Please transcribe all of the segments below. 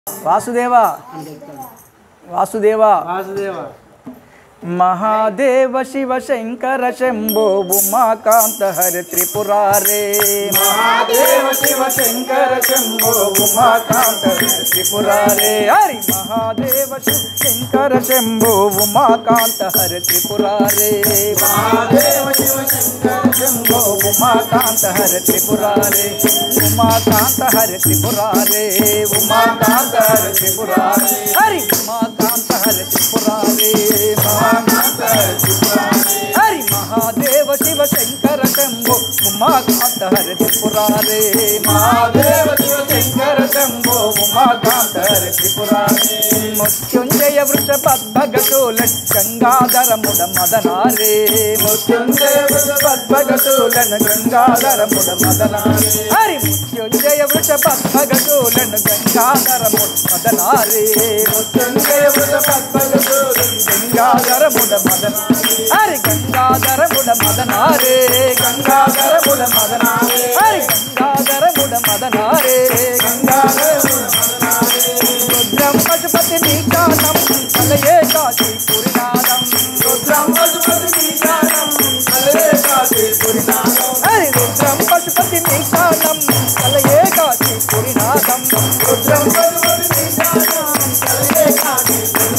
వాసుదేవ వాసుదేవ వాసుదేవ మహాదేవ శివ శంకర శంభో ఉమాకాంత హరి త్రిపురారే మహాదేవ శివ శంకర శంభో ఉమాకాంత హరి త్రిపురారే హరి మహాదేవ శివ శంకర శంభో ఉమాకాంత హరి త్రిపురారే మహాదేవ శివ శంకర శంభో ఉమాకాంత హరి త్రిపురారే ఉమాకాంత హరి త్రిపురారే ఉమాకాంత హరి త్రిపురారే హరి ఉమాకాంత హరి త్రిపురారే మహాకాంత హరి త్రిపురారే హరి మహాదేవ శివ శంకర శంభో ఉమాకాంత హరి త్రిపురారే మహాదేవ శివ శంకర శంభో ఉమాకాంత హరి త్రిపురారే మృత్యుంజయ వృష పద్భగతోల గంగాధరముడ మదనారే మృత్యుంజయ వృష పద్భగతోలన గంగాధరముడ మదనారే హరి మృత్యుంజయ వృష పద్భగతోలన గంగాధరముడ మదనారే మృత్యుంజయ వృష పద్భగతోలన గంగాధరముడ మదనారే హరి గంగాధరముడ మదనారే గంగాధరముడ మదనారే హరి గంగాధరముడ మదనారే గంగాధరముడ రుద్రం పశుపతి నీకానం కలయే కాశీ పురినాదం రుద్రం పశుపతి నీకానం కలయే కాశీ పురినాదం హరి రుద్రం పశుపతి నీకానం కలయే కాశీ పురినాదం రుద్రం పశుపతి నీకానం కలయే కాశీ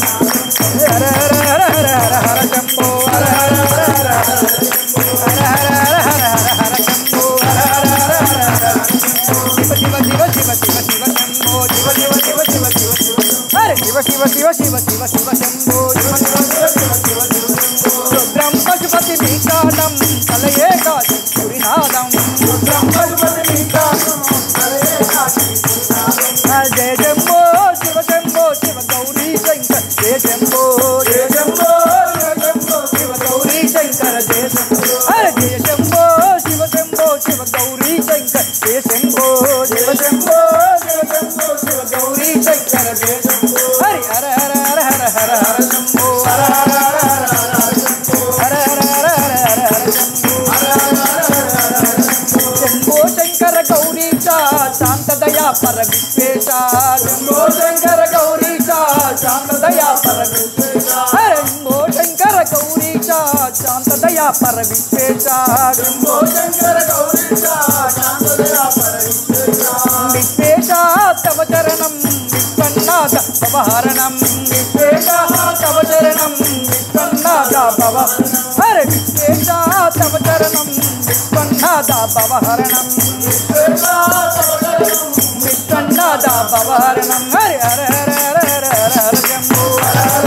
హర హర హర హర హర హర శంభో హర హర హర హర హర హర హర హర హర హర హర శంభో హర హర హర హర హర శివ శివ శివ శివ శివ శివ శంభో శివ శివ శివ శివ శివ శివ హరే శివ శివ శివ శివ శివ శివ శంభో శివ శివ శివ శివ శివ శివ రుద్రం పశుపతి నీకానం కలయే కాశీ పురినాదం రుద్రం పశుపతి నీకానం కలయే కాశీ పురినాదం జయ శంభో శివ శంభో శివ గౌరీ శంకర్ జయ శంభో జయ శంభో శివ శంభో శివ గౌరీ శంకర జయ శంభో హర జయ శంభో శివ శంభో శివ గౌరీ శంకర్ జయ శంభో శివ శంభో శివ శంభో శివ గౌరీ శంకర జయ శంభో హరి హర హర హర హర హర హర శంభో హర హర హర హర హర హర శంభో హర హర హర హర హర హర శంభో హర హర హర హర హర హర శంభో శంభో శంకర గౌరీశ శాంతదయా పర విశ్వేశ శంభో శంకర గౌరీశ శాంతదయా పర విశ్వేశ శంభో శంకర గౌరీశ శాంతదయా పర విశ్వేశ శంభో శంకర గౌరీశ శాంతదయా పర విశ్వేశ విశ్వేశ తవ చరణం విశ్వన్నాథ భవహరణం విశ్వేశ తవ చరణం విశ్వన్నాథ భవ హర విశ్వేశ తవ చరణం విశ్వన్నాథ భవహరణం విశ్వేశ తవ చరణం విశ్వన్నాథ భవహరణం హరి హర హర హర హర హర హర శంభో హర హర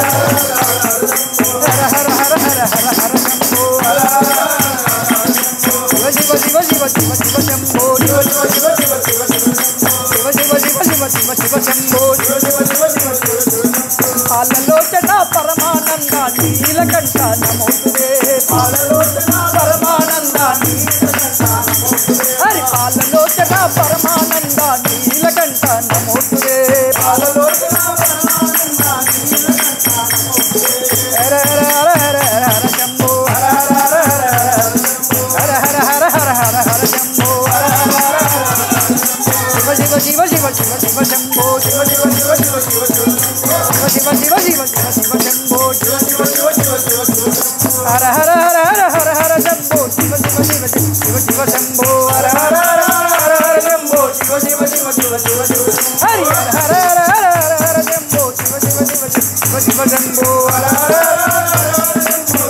హర హర హర హర హర హర శంభో హర హర శివ శివ శివ శివ శివ శివ శంభో శివ శివ శివ శివ శివ శివ శివ శివ శివ శివ శివ శంభో శివ శివ శివ శివ శివ పాలలోచన పరమానంద నీలకంఠ నమోతురే పాలలోచన పరమానంద నీలకంఠ నమోతురే హరి పాలలోచన పరమానంద నీలకంఠ నమోతురే పాలలోచన పరమానంద నీలకంఠ నమోతురే హర హర హర హర హర హర శంభో హర హర హర హర హర హర హర హర హర హర హర శంభో హర హర హర హర శివ శివ శివ శివ శివ శివ శంభో శివ శివ శివ శివ శివ శివ శివ శివ శివ శివ శివ శంభో శివ శివ శివ శివ శివ శివ హర హర హర హర హర హర శంభో శివ శివ శివ శివ శివ శంభో హర హర హర హర హర శంభో శివ శివ శివ శివ శివ శివ హరి హర హర హర హర హర హర శంభో శివ శివ శివ శివ శివ శంభో హర హర హర హర శంభో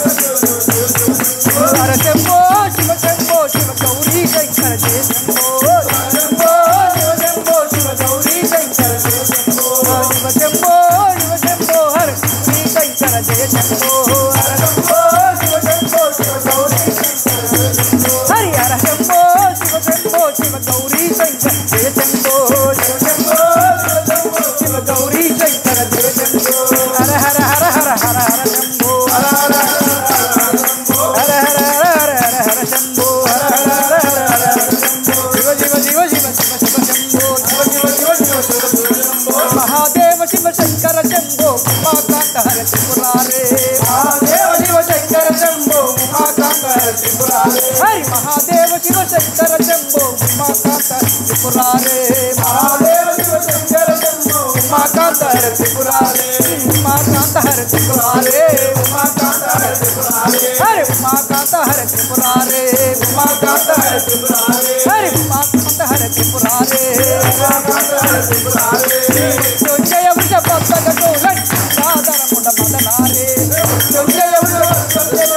హర శంభో శివ శంభో శివ గౌరీ శంకర జయ శంభో శంభో శివ శంభో శివ గౌరీ శంకర జయ శంభో శివ శంభో శివ శంభో హర శ్రీ శంకర జయ శంభో హర శంభో శివ శంభో శివ గౌరీ శంకర జయ శంభో హరి హర శంభో శివ శంభో శివ గౌరీ శంకర జయ శంభో శివ శంభో శివ శంభో శివ గౌరీ శంకర జయ శంభో హర హర హర హర హర హర శంభో హర హర హర హర హర హర హర హర శంభో హర హర హర హర హర హర శంభో శివ శివ శివ శివ శివ శివ శంభో శివ శివ శివ శివ శివ శివ శంభో మహాదేవ శివ శంకర శంభో ఉమాకాంత హర త్రిపురారే మహాదేవ శివ శంకర శంభో ఉమాకాంత హర త్రిపురారే హరి మహాదేవ శివ శంకర శంభో ఉమాకాంత త్రిపురారే మహాదేవ శివ శంకర శంభో ఉమాకాంత హర త్రిపురారే ఉమాకాంత హర త్రిపురారే ఉమాకాంత హర త్రిపురారే హరి ఉమాకాంత హర త్రిపురారే ఉమాకాంత హర త్రిపురారే హరి ఉమాకాంత హర త్రిపురారే ఉమాకాంత హర త్రిపురారే జయ వృష పద్దక టోలన్ సాదర ముడ మదనారే జయ వృష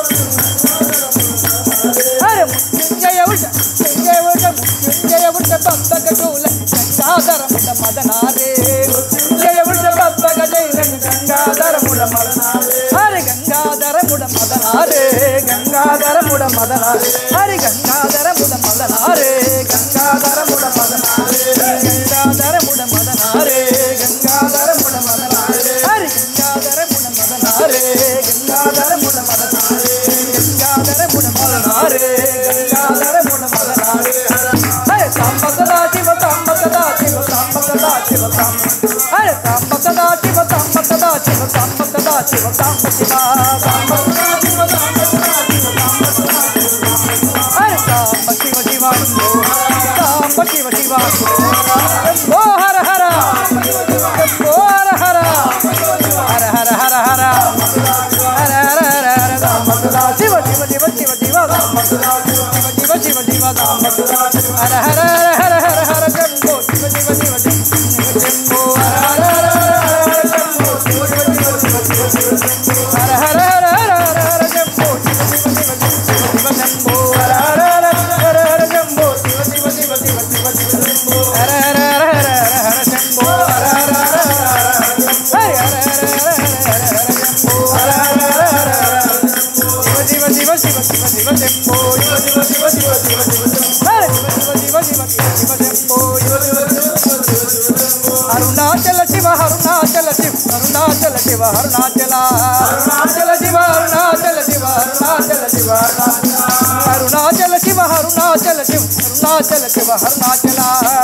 హరి జయ వృష జయ వృష జయ వృష పద్దక టోలన్ గంగాధర ముడ మదనారే జయ వృష పద్దక జైలన్ గంగాధర ముడ మదనారే హరి గంగాధర ముడ మదనారే గంగాధర ముడ మదనారే హరి గంగాధర ముడ మదనారే గంగాధర ముడ మదనారే గంగాధర ముడ మదనారే గంగాధర ముడ మదనారే హరి గంగాధర ముడ మదనారే గంగాధర ముడ మదనారే గంగాధర ముడ మదనారే గంగాధర ముడ మదనారే హరి సాంబ సదా శివ సాంబ సదా శివ సాంబ సదా శివ సాంబ హరి సాంబ సదా శివ సాంబ సదా శివ సాంబ సదా శివ సాంబ శివ సాంబ సదా శివ సాంబ సదా శివ సాంబ సదా హరి సాంబ శివ శివ సాంబ శివ శివ ఓ హర హర ఓ హర హర హర హర హర హర హర హర హర హర సాంబ సదా శివ శివ శివ శివ శివ సాంబ సదా శివ శివ శివ శివ సాంబ సదా హర హర హర హర హర హర శంభో శివ శివ శివ శివ శంభో హర హర హర హర హర శంభో శివ శివ శివ శివ శివ శివ హర హర హర హర హర హర శంభో శివ శివ శివ శివ శివ శంభో హర హర హర హర హర శంభో శివ శివ శివ శివ శివ శివ శంభో హర హర హర హర హర హర శంభో హర హర హర హర హర హరి హర హర హర హర హర హర శంభో హర హర హర హర హర శివ శివ శివ శివ శివ శంభో శివ శివ శివ శివ శివ శివ హరి శివ శివ శివ శివ శివ శివ శంభో శివ శివ శివ అరుణాచల శివ అరుణాచల శివ అరుణాచల శివ అరుణాచల అరుణాచల శివ అరుణాచల శివ అరుణాచల శివ అరుణాచల శివ అరుణాచల శివ అరుణాచల శివ అరుణాచల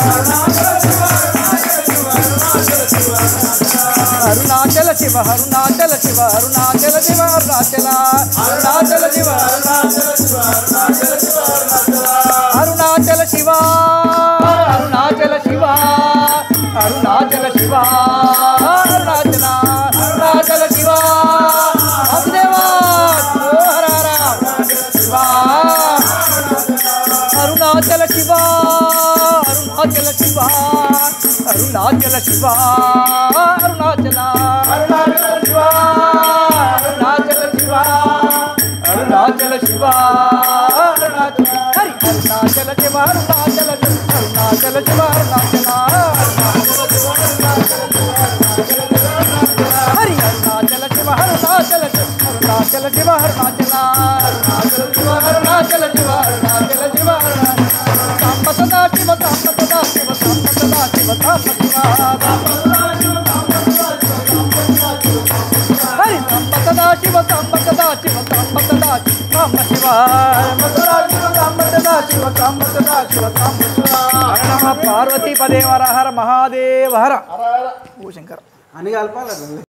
అరుణాచల శివ అరుణాచల శివ అరుణాచల శివ అరుణాచల అరుణాచల శివ అరుణాచల శివ అరుణాచల శివ అరుణాచల శివ అరుణాచల శివ అరుణాచల శివ అరుణాచల అరుణాచల శివ వాసుదేవా ఓ హర హర శివ అరుణాచల శివ అరుణాచల శివ అరుణాచల శివ అరుణాచల అరుణాచల శివ అరుణాచల శివ అరుణాచల శివ అరుణాచల హరి అరుణాచల శివ అరుణాచల శివ అరుణాచల శివ అరుణాచల హరి అరుణాచల శివ అరుణాచల శివ అరుణాచల శివ అరుణాచల అరుణాచల శివ అరుణాచల శివ అరుణాచల శివ సాంబ సదా శివ సాంబ సదా శివ సాంబ సదా శివ సాంబ శివ హరి సాంబ సదా శివ సాంబ సదా శివ సాంబ సదా శివ సాంబ శివ సాంబ సదా శివ సాంబ సదా శివ సాంబ సదా శివ సాంబ శివ హర నమ పార్వతీ పదే హర హర మహాదేవ హర ఓ శంకర అని కలపాలి